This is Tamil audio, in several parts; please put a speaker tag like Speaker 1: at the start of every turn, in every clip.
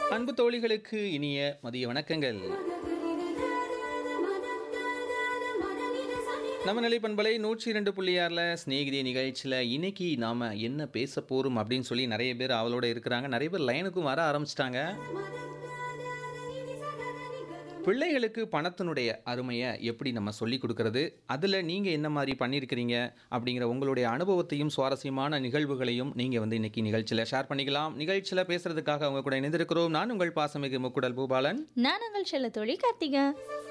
Speaker 1: அன்பு தோழிகளுக்கு இனிய மதிய வணக்கங்கள் நம்ம நிலை பண்பலை நூற்றி இரண்டு புள்ளி ஆறில் ஸ்நேகிதி நிகழ்ச்சியில் இன்னைக்கு நாம் என்ன பேச போகிறோம் அப்படின்னு சொல்லி நிறைய பேர் அவளோட இருக்கிறாங்க நிறைய பேர் லைனுக்கும் வர ஆரம்பிச்சிட்டாங்க பிள்ளைகளுக்கு பணத்தினுடைய அருமையை எப்படி நம்ம சொல்லி கொடுக்கறது அதில் நீங்கள் என்ன மாதிரி பண்ணியிருக்கிறீங்க அப்படிங்கிற உங்களுடைய அனுபவத்தையும் சுவாரஸ்யமான நிகழ்வுகளையும் நீங்கள் வந்து இன்னைக்கு நிகழ்ச்சியில் ஷேர் பண்ணிக்கலாம் நிகழ்ச்சியில் பேசுறதுக்காக அவங்க கூட இணைந்திருக்கிறோம் நான் உங்கள் பாசமிகு முக்குடல் பூபாலன்
Speaker 2: நான் உங்கள் செல்ல தோழி கார்த்திகா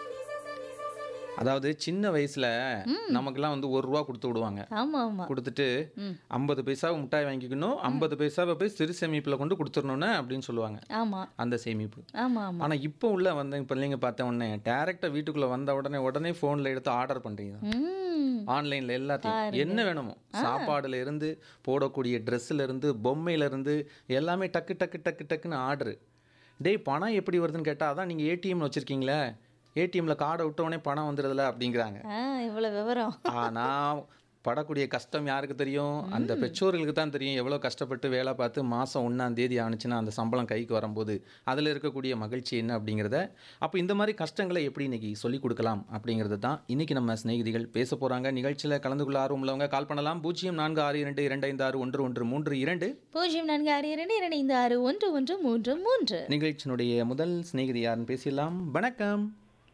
Speaker 1: அதாவது சின்ன வயசுல நமக்கெல்லாம் வந்து ஒரு ரூபா கொடுத்து விடுவாங்க
Speaker 2: ஆமா ஆமா
Speaker 1: கொடுத்துட்டு
Speaker 2: ம்.
Speaker 1: ஐம்பது பைசாவை மிட்டாய் வாங்கிக்கணும் ஐம்பது பைசாவை போய் சிறு சேமிப்பில் கொண்டு கொடுத்துடணுன்னு அப்படின்னு சொல்லுவாங்க
Speaker 2: ஆமா
Speaker 1: அந்த சேமிப்பு
Speaker 2: ஆமா ஆமா
Speaker 1: ஆனா இப்போ உள்ள வந்து பிள்ளைங்க பார்த்த உடனே டேரெக்டாக வீட்டுக்குள்ள வந்த உடனே உடனே ஃபோனில் எடுத்து ஆர்டர் பண்றீங்க
Speaker 2: ம்
Speaker 1: ஆன்லைன்ல எல்லாத்தையும் என்ன வேணுமோ சாப்பாடுல இருந்து போடக்கூடிய ட்ரெஸ்ஸில் இருந்து பொம்மையில இருந்து எல்லாமே டக்கு டக்கு டக்கு டக்குன்னு ஆர்டர் டேய் பணம் எப்படி வருதுன்னு கேட்டா அதான் நீங்க ஏடிஎம்ல வச்சிருக்கீங்களே ஏடிஎம்ல கார்டை விட்டவொடனே பணம் வந்துடுதுல அப்படிங்கிறாங்க
Speaker 2: ஆ இவ்வளவு விவரம்
Speaker 1: ஆனா படக்கூடிய கஷ்டம் யாருக்கு தெரியும் அந்த பெற்றோர்களுக்கு தான் தெரியும் எவ்வளோ கஷ்டப்பட்டு வேலை பார்த்து மாதம் ஒன்றாம் தேதி ஆணுச்சுன்னா அந்த சம்பளம் கைக்கு வரும்போது அதில் இருக்கக்கூடிய மகிழ்ச்சி என்ன அப்படிங்கிறத அப்போ இந்த மாதிரி கஷ்டங்களை எப்படி இன்னைக்கு சொல்லிக் கொடுக்கலாம் அப்படிங்கிறது தான் இன்னைக்கு நம்ம சிநேகிதிகள் பேச போகிறாங்க நிகழ்ச்சியில் கலந்து கொள்ள ஆர்வம் உள்ளவங்க கால் பண்ணலாம் பூஜ்ஜியம் நான்கு ஆறு இரண்டு இரண்டு ஐந்து ஆறு ஒன்று ஒன்று மூன்று இரண்டு
Speaker 2: பூஜ்ஜியம் நான்கு ஆறு இரண்டு இரண்டு ஐந்து ஆறு ஒன்று ஒன்று மூன்று மூன்று
Speaker 1: நிகழ்ச்சியினுடைய முதல் சிநேகிதி யாருன்னு பேசிடலாம் வணக்கம்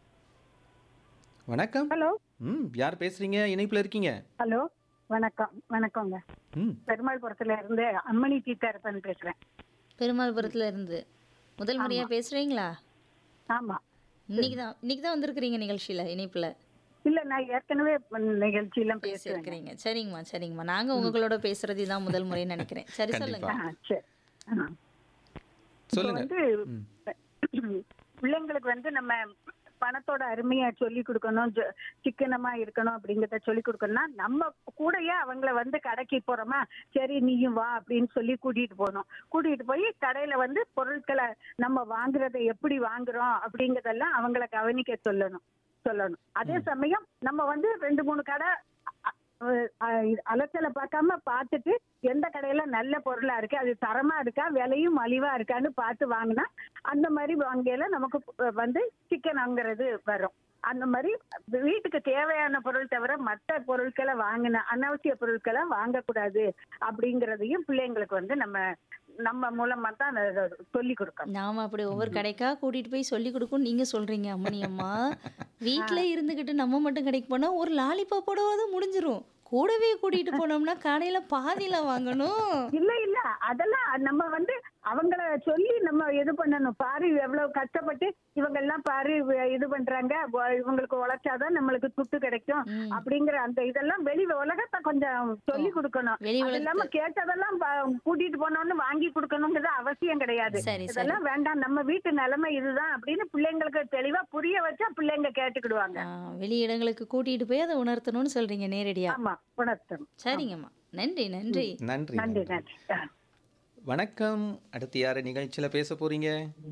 Speaker 1: வணக்கம்
Speaker 3: ஹலோ
Speaker 1: ம் யார் பேசுறீங்க இணைப்பில் இருக்கீங்க
Speaker 3: ஹலோ வணக்கம் வணக்கங்க
Speaker 1: ம்
Speaker 3: பெருமாள்புரத்துல இருந்து அம்மணி தீத்தாரப்பன் பேசுறேன்
Speaker 2: பெருமாள்புரத்துல இருந்து முதல் முறையா பேசுறீங்களா
Speaker 3: ஆமா
Speaker 2: இன்னைக்கு தான் இன்னைக்கு தான் வந்திருக்கிறீங்க நிகழ்ச்சியில இணைப்புல
Speaker 3: இல்ல நான் ஏற்கனவே நிகழ்ச்சியெல்லாம் பேசுறேன்
Speaker 2: பேசியிருக்கிறீங்க சரிங்கம்மா சரிங்கம்மா நாங்க உங்களோட பேசுறது தான் முதல் முறைன்னு நினைக்கிறேன் சரி சொல்லுங்க
Speaker 3: ஆ, சரி ஆ. இப்ப
Speaker 1: சொல்லுங்க
Speaker 3: வந்து பிள்ளைங்களுக்கு வந்து நம்ம பணத்தோட அருமையை சொல்லி கொடுக்கணும் ஜ- சிக்கனமா இருக்கணும் அப்படிங்கறத சொல்லி கொடுக்கணும்னா நம்ம கூடயே அவங்கள வந்து கடைக்கு போறோமா சரி நீயும் வா அப்படின்னு சொல்லி கூட்டிட்டு போகணும் கூட்டிட்டு போய் கடையில வந்து பொருட்களை நம்ம வாங்குறதை எப்படி வாங்குறோம் அப்படிங்கறதெல்லாம் அவங்கள கவனிக்க சொல்லணும் சொல்லணும் அதே சமயம் நம்ம வந்து ரெண்டு மூணு கடை அ- அ- இது அலைச்சலை பார்க்காம பார்த்துட்டு எந்த கடையில நல்ல பொருளா இருக்கு அது தரமா இருக்கா விலையும் மலிவா இருக்கான்னு பார்த்து வாங்கினா அந்த மாதிரி வாங்கையில நமக்கு ப- வந்து சிக்கன் வாங்குறது வரும் அந்த மாதிரி வீட்டுக்கு தேவையான பொருள் தவிர மற்ற பொருட்களை வாங்கின அனாவசிய பொருட்களை வாங்கக்கூடாது அப்படிங்கறதையும் பிள்ளைங்களுக்கு வந்து நம்ம நம்ம மூலமா தான் சொல்லி கொடுக்கணும்
Speaker 2: நாம அப்படி ஒவ்வொரு கடைக்கா கூட்டிட்டு போய் சொல்லி கொடுக்கும் நீங்க சொல்றீங்க அம்மணி அம்மா வீட்ல இருந்துகிட்டு நம்ம மட்டும் கடைக்கு போனா ஒரு லாலிபாப்போடவாது முடிஞ்சிரும் கூடவே கூட்டிட்டு போனோம்னா கடையில பாதியில வாங்கணும்
Speaker 3: இல்ல இல்ல அதெல்லாம் நம்ம வந்து அவங்கள சொல்லி நம்ம இது பண்ணணும் பாரு எவ்வளவு கஷ்டப்பட்டு இவங்க எல்லாம் பாரு இவ- இது பண்றாங்க வ- இவங்களுக்கு உழைச்சாதான் நம்மளுக்கு துட்டு கிடைக்கும்
Speaker 2: ம்.
Speaker 3: அப்படிங்கிற அந்த இதெல்லாம் வெளி உலகத்தை கொஞ்சம் சொல்லி கொடுக்கணும்
Speaker 2: வெளி
Speaker 3: அது
Speaker 2: உலகத்தை-
Speaker 3: இல்லாம கேட்டதெல்லாம் ப- கூட்டிட்டு போனோம்னு வாங்கி கொடுக்கணுங்கிறது அவசியம் கிடையாது
Speaker 2: சரி சரி
Speaker 3: இதெல்லாம் வேண்டாம் நம்ம வீட்டு நிலைமை இதுதான் அப்படின்னு பிள்ளைங்களுக்கு தெளிவா புரிய வச்சா பிள்ளைங்க கேட்டுக்கிடுவாங்க
Speaker 2: ஆ, வெளி இடங்களுக்கு கூட்டிட்டு போய் அதை உணர்த்தணும்னு சொல்றீங்க நேரடியா
Speaker 3: ஆமா உணர்த்தணும்
Speaker 2: சரிங்கம்மா நன்றி நன்றி
Speaker 1: நன்றி
Speaker 3: நன்றி நன்றி ஆ.
Speaker 1: வணக்கம் அடுத்து யார் நிகழ்ச்சியில் பேச போறீங்க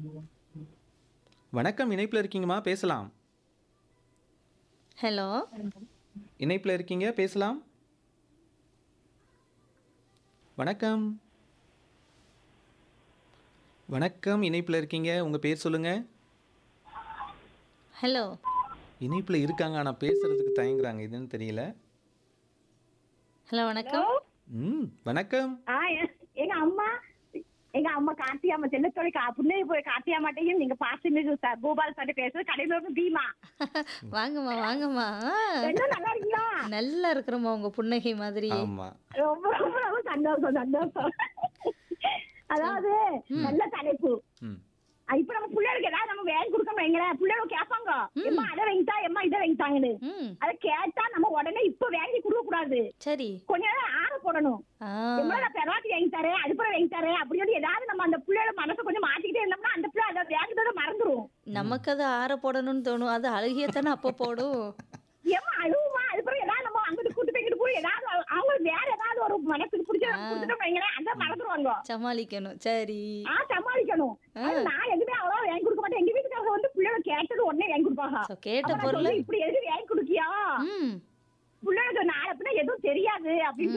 Speaker 1: வணக்கம் இணைப்பில் இருக்கீங்கம்மா பேசலாம்
Speaker 2: ஹலோ
Speaker 1: இணைப்பில் இருக்கீங்க பேசலாம் வணக்கம் வணக்கம் இணைப்பில் இருக்கீங்க உங்கள் பேர் சொல்லுங்க
Speaker 2: ஹலோ
Speaker 1: இணைப்பில் இருக்காங்க ஆனால் பேசுறதுக்கு தயங்குறாங்க இதுன்னு தெரியல
Speaker 2: ஹலோ வணக்கம்
Speaker 1: ம் வணக்கம்
Speaker 4: ஆ எ- எங்க அம்மா எங்க அம்மா கார்த்தியா அம்மா செல்லத்தோட கா புண்ணை போய் கார்த்தியா மாட்டையும் நீங்க பாசமிகு ச- பூபால் சார் பேசுறது கடையில இருந்து தீமா
Speaker 2: வாங்கம்மா வாங்கம்மா ஆ,
Speaker 4: என்ன நல்லா இருக்கீங்களா
Speaker 2: நல்லா இருக்கிறோம்மா உங்க புன்னகை மாதிரி
Speaker 1: ஆமாம்
Speaker 4: ரொம்ப ரொம்ப ரொம்ப சந்தோஷம் சந்தோஷம் அதாவது நல்ல தலைப்பு
Speaker 1: ம்
Speaker 4: அ, இப்ப நம்ம பிள்ளைகளுக்கு ஏதாவது நம்ம வேலை கொடுக்கணும் வைங்களேன் பிள்ளைகளுக்கு கேட்பாங்க எம்மா அதை வாங்கிட்டா எம்மா இதை வாங்கிட்டாங்கன்னு
Speaker 2: ம்
Speaker 4: அதை கேட்டா நம்ம உடனே இப்ப வாங்கி கொடுக்க கூடாது
Speaker 2: சரி
Speaker 4: கொஞ்ச நேரம் ஆற போடணும்
Speaker 2: ஆ
Speaker 4: எம்மா நான் பெறாட்டி வாங்கி தரேன் அதுப்புறம் வாங்கி தரேன் அப்படின்னு ஏதாவது நம்ம அந்த பிள்ளையோட மனசை கொஞ்சம் மாத்திக்கிட்டே இருந்தோம்னா அந்த பிள்ளை அதை வேகத்தோட மறந்துரும்
Speaker 2: நமக்கு அது ஆற போடணும்னு தோணும் அது அழுகியத்தானே அப்போ போடும்
Speaker 4: ஏமா அழுவுமா அதுக்கப்புறம் ஏதாவது நம்ம அங்கிட்டு கூட்டு போய்கிட்டு போய் ஏதாவது அவ- அவங்களுக்கு வேற ஏதாவது ஒரு மனசுக்கு பிடிச்ச கொடுத்துட்டோம் வைங்களேன் அந்த மறந்துருவாங்க
Speaker 2: சமாளிக்கணும் சரி
Speaker 4: ஆ சமாளிக்கணும் அது நான் எதுவுமே அவ்வளோ வாங்கி கொடுக்க மாட்டேன் எங்க வீட்டுக்காரங்க வந்து பிள்ளைங்க கேட்டது உடனே வாங்கி கொடுப்பாங்க
Speaker 2: So, கேட்ட
Speaker 4: அப்ப நான்
Speaker 2: பொருள்
Speaker 4: சொல்லுவேன், இப்படி எதுவும் வாங்கி கொடுக்கியா
Speaker 2: ம்
Speaker 4: பிள்ளைங்களுக்கு நாளை பின்ன எதுவும் தெரியாது அப்படின்னு